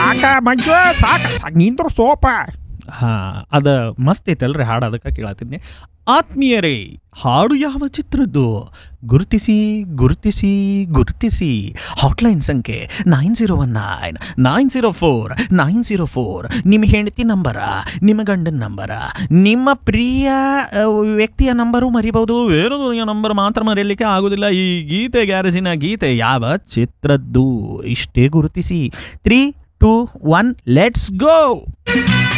ಸಾಕ ಮಂಜು ಸಾಕ ಸಾಕ ನಿಂದ್ರು ಸೋಪ ಹಾ ಅದ ಮಸ್ತ್ ಐತಲ್ರಿ ಹಾಡು ಅದಕ್ಕೆ ಕೇಳತ್ತಿದ್ನೆ ಆತ್ಮೀಯರೇ ಹಾಡು ಯಾವ ಚಿತ್ರದ್ದು ಗುರುತಿಸಿ ಗುರುತಿಸಿ ಗುರುತಿಸಿ ಹಾಟ್ಲೈನ್ ಸಂಖ್ಯೆ nine zero one nine nine zero four nine zero four ನಿಮ್ಮ ಹೆಂಡತಿ ನಂಬರ ನಿಮ್ಮ ಗಂಡನ ನಂಬರ ನಿಮ್ಮ ಪ್ರಿಯ ಆ, ವ್ಯಕ್ತಿಯ ನಂಬರು ಮರಿಬಹುದು ಬೇರೆ ನಂಬರ್ ಮಾತ್ರ ಮರೆಯಲಿಕ್ಕೆ ಆಗೋದಿಲ್ಲ ಈ ಗೀತೆ ಗ್ಯಾರೇಜಿನ ಗೀತೆ ಯಾವ ಚಿತ್ರದ್ದು ಇಷ್ಟೇ ಗುರುತಿಸಿ three two one let's go